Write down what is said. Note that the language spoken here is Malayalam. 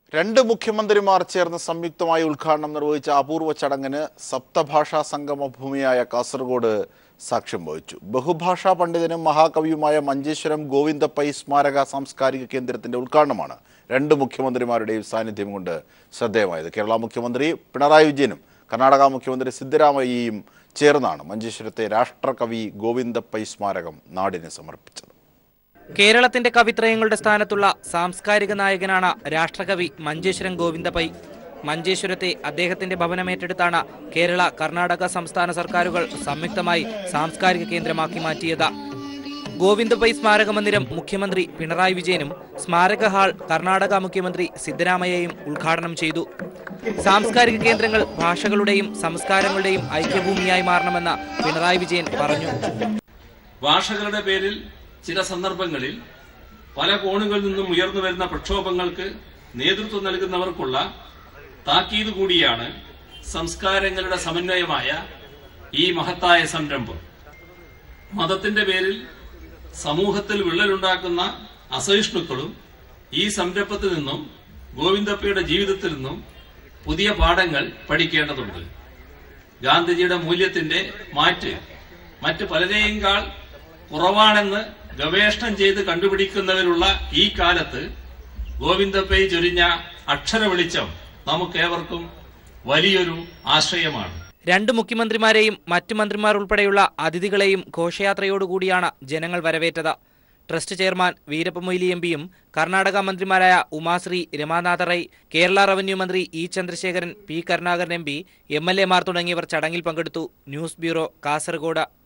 രണ്ട് മുഖ്യമന്ത്രിമാർ ചേർന്ന് സംയുക്തമായി ഉദ്ഘാടനം നിർവഹിച്ച അപൂർവ ചടങ്ങിന് സപ്തഭാഷാ സംഗമ ഭൂമിയായ കാസർഗോഡ് സാക്ഷ്യം വഹിച്ചു ബഹുഭാഷാ പണ്ഡിതനും മഹാകവിയുമായ മഞ്ചേശ്വരം ഗോവിന്ദ പൈ സ്മാരക സാംസ്കാരിക കേന്ദ്രത്തിന്റെ ഉദ്ഘാടനമാണ് രണ്ട് മുഖ്യമന്ത്രിമാരുടെയും സാന്നിധ്യം കൊണ്ട് ശ്രദ്ധേയമായത് കേരള മുഖ്യമന്ത്രി പിണറായി വിജയനും കർണാടക മുഖ്യമന്ത്രി സിദ്ധരാമയ്യയും ചേർന്നാണ് മഞ്ചേശ്വരത്തെ രാഷ്ട്രകവി ഗോവിന്ദ പൈ സ്മാരകം നാടിന് സമർപ്പിച്ചത് കേരളത്തിന്റെ കവിത്രയങ്ങളുടെ സ്ഥാനത്തുള്ള സാംസ്കാരിക നായകനാണ് രാഷ്ട്രകവി മഞ്ചേശ്വരം ഗോവിന്ദപൈ മഞ്ചേശ്വരത്തെ അദ്ദേഹത്തിന്റെ ഭവനമേറ്റെടുത്താണ് കേരള കർണാടക സംസ്ഥാന സർക്കാരുകൾ സംയുക്തമായി സാംസ്കാരിക കേന്ദ്രമാക്കി മാറ്റിയത് ഗോവിന്ദപൈ സ്മാരക മന്ദിരം മുഖ്യമന്ത്രി പിണറായി വിജയനും സ്മാരക ഹാൾ കർണാടക മുഖ്യമന്ത്രി സിദ്ധരാമയ്യയും ഉദ്ഘാടനം ചെയ്തു സാംസ്കാരിക കേന്ദ്രങ്ങൾ ഭാഷകളുടെയും സംസ്കാരങ്ങളുടെയും ഐക്യഭൂമിയായി മാറണമെന്ന് പിണറായി വിജയൻ പറഞ്ഞു ഭാഷകളുടെ പേരിൽ ചില സന്ദർഭങ്ങളിൽ പല കോണുകളിൽ നിന്നും ഉയർന്നു വരുന്ന പ്രക്ഷോഭങ്ങൾക്ക് നേതൃത്വം നൽകുന്നവർക്കുള്ള താക്കീത് കൂടിയാണ് സംസ്കാരങ്ങളുടെ സമന്വയമായ ഈ മഹത്തായ സംരംഭം മതത്തിന്റെ പേരിൽ സമൂഹത്തിൽ വിള്ളലുണ്ടാക്കുന്ന അസഹിഷ്ണുക്കളും ഈ സംരംഭത്തിൽ നിന്നും ഗോവിന്ദപ്പയുടെ ജീവിതത്തിൽ നിന്നും പുതിയ പാഠങ്ങൾ പഠിക്കേണ്ടതുണ്ട് ഗാന്ധിജിയുടെ മൂല്യത്തിന്റെ മാറ്റ് മറ്റ് പലരെയുംകാൾ കുറവാണെന്ന് ഗവേഷണം ചെയ്ത് കണ്ടുപിടിക്കുന്നവരുള്ള ഈ കാലത്ത് ഗോവിന്ദപ്പൈ ചൊരിഞ്ഞ അക്ഷര വെളിച്ചം നമുക്കേവർക്കും വലിയൊരു ആശ്രയമാണ് രണ്ട് മുഖ്യമന്ത്രിമാരെയും മറ്റു മന്ത്രിമാർ ഉൾപ്പെടെയുള്ള അതിഥികളെയും ഘോഷയാത്രയോടുകൂടിയാണ് ജനങ്ങൾ വരവേറ്റത് trust chairman Veerappa Moily M പിയും കർണാടക മന്ത്രിമാരായ ഉമാശ്രീ രമാനാഥ റൈ കേരള റവന്യൂ മന്ത്രി E Chandrasekharan P Karunakaran M P M L എമാർ തുടങ്ങിയവർ ചടങ്ങിൽ പങ്കെടുത്തു ന്യൂസ് ബ്യൂറോ കാസർഗോഡ്